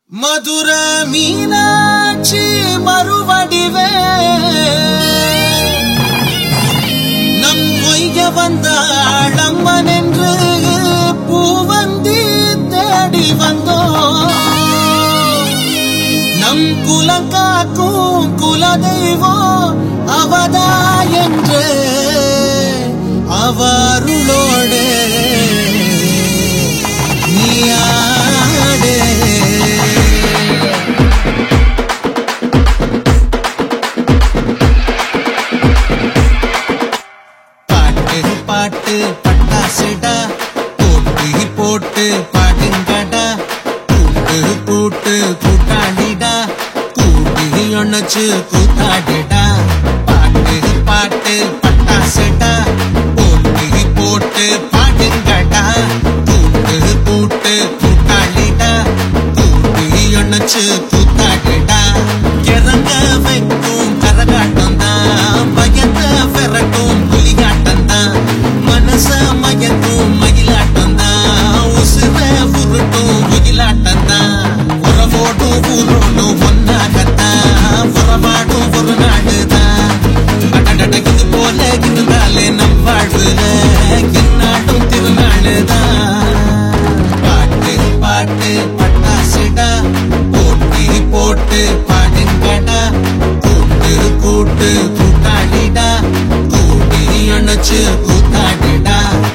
மதுர மீனாட்சி மறுவடிவே நம் பொய்ய வந்தாள் அம்மன் என்று பூவந்தி தேடி வந்தோம் நம் குலங்காக்கும் குலதெய்வம் அவதா என்று அவருளோடு நீயாடு பாட்டு பாட்டு பட்டாசுடா போட்டி போட்டு பாடுங்கடா கூட்டு கூட்டு கூட்டாளிடா கூட்டி அணைச்சு கூத்தாடிடா பாட்டு பாட்டு பட்டாசுடா போட்டி போட்டு பாடுங்கடா கூட்டு கூட்டு கூட்டாளிடா கூட்டி அணைச்சு கூத்தாடிடா கிறங்க வைக்கும் கரகாட்டம் தான் பயத்த பெறட்டும் புலிகாட்டம் தான் மனச மயக்கும் மயிலாட்டம் தான் உசுர உருட்டும் முகிலாட்டம் தான் உறவோடும் ஊரோடும் ஒன்னாகத்தான் உறவாடும் ஒரு நாடுதான் அடடட இது போல இருந்தாலே நம் வாழ்வுல எந்நாடும் திருநாளுதான் பாட்டு பாட்டு பட்டாசுடா போட்டி போட்டு பாடுங்கடா கூட்டு கூட்டு கூட்டாளிடா கூட்டி அணைச்சு கூத்தாடிடா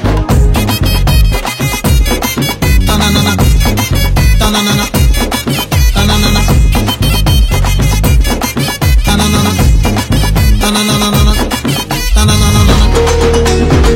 தனனன, தனனன, தனனன, தனனன, தனனனனன, தனனனனன.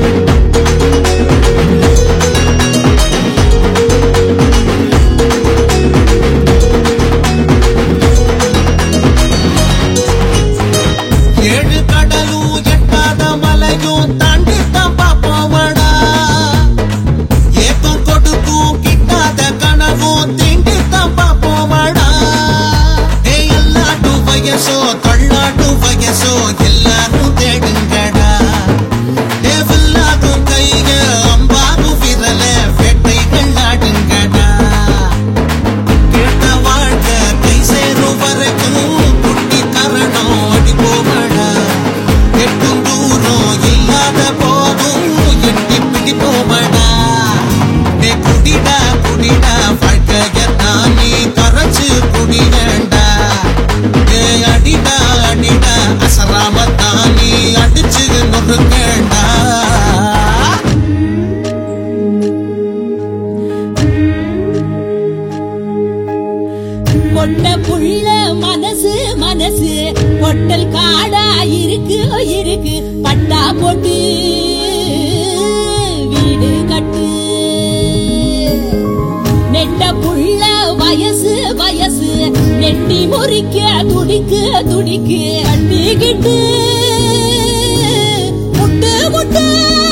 ஏழு கடலும் எட்டாத மலையும் தாண்டி தான் பாப்போமடா ஏக்கம் கொடுக்கும் கிட்டாத கனவும் தீண்டி தான் பாப்போமடா ஏ எல்லாட்டு வயசோ தள்ளாட்டு வயசோ எல்லாரும் தேடுங்கடா ஏ வில்லாகும் கைக அம்பாகும் விரல வேட்டைகள் ஆடுங்கடா கேட்ட வாழ்க்கை கை சேரும் வரைக்கும் குட்டி தரணும் அடி போகடா எட்டும் தூரம் இல்லாத போதும் எட்டி பிடி போமடா டே குடிடா குடிடா வாழ்க்கையத்தான் நீ கரைச்சு குடி வேண்டா ஏ அடிடா அடிடா அசராமத்தான் நீ அடிச்சு நொறுக்கேண்டா பொட்ட புள்ள மனசு மனசு பொட்டல் காடா இருக்கு இருக்கு பட்டா போட்டு வீடு கட்டு நெட்ட புள்ள வயசு வயசு நெட்டி முறிக்க துடிக்கு துடிக்கு அண்டிக்கிட்டு முட்டு முட்டு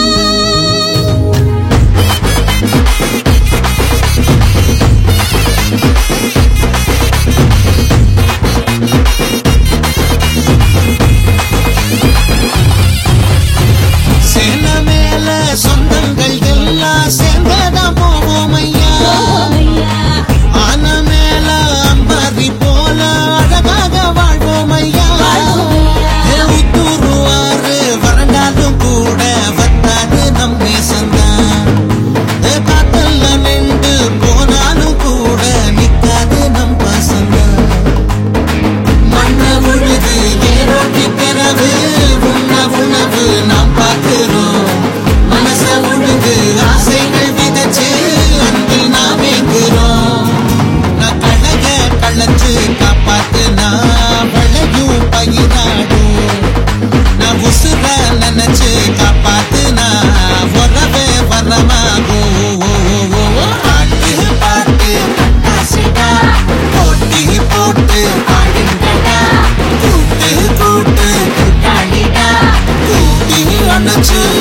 சேன மேல சொந்தங்கள் எல்லாம் சேர்ந்ததான் போவோம் ஐயா ஐயா ஆன மேல அம்பாரி போல அழகாக வாழ்வோம் ஐயா ஏ உத்தூருவாரு வரண்டாலும் கூட வத்தாது நம் நேசந்தான் ஏ காத்தல்ல நின்று போனாலும் கூட நிக்காது நம் பாசந்தான் மண்ண உழுது ஏரோட்டி பிறகு உண்ண உணவு நாம் பார்க்கிறோம் மனச உழுது ஆசைகள் விதைச்சு அன்பில் நாம் ஏங்குறோம் நான் கழக கள்ளச்சு காப்பாத்து நான் வளையும் பயிராடும் நான் உசுர நினைச்சு காப்பாத்து நான் உறவே வரமாகும் பாட்டு பாட்டு பட்டாசுடா போட்டி போட்டு பாடுங்கடா கூட்டு கூட்டு கூட்டாளிடா கூட்டி அணைச்சு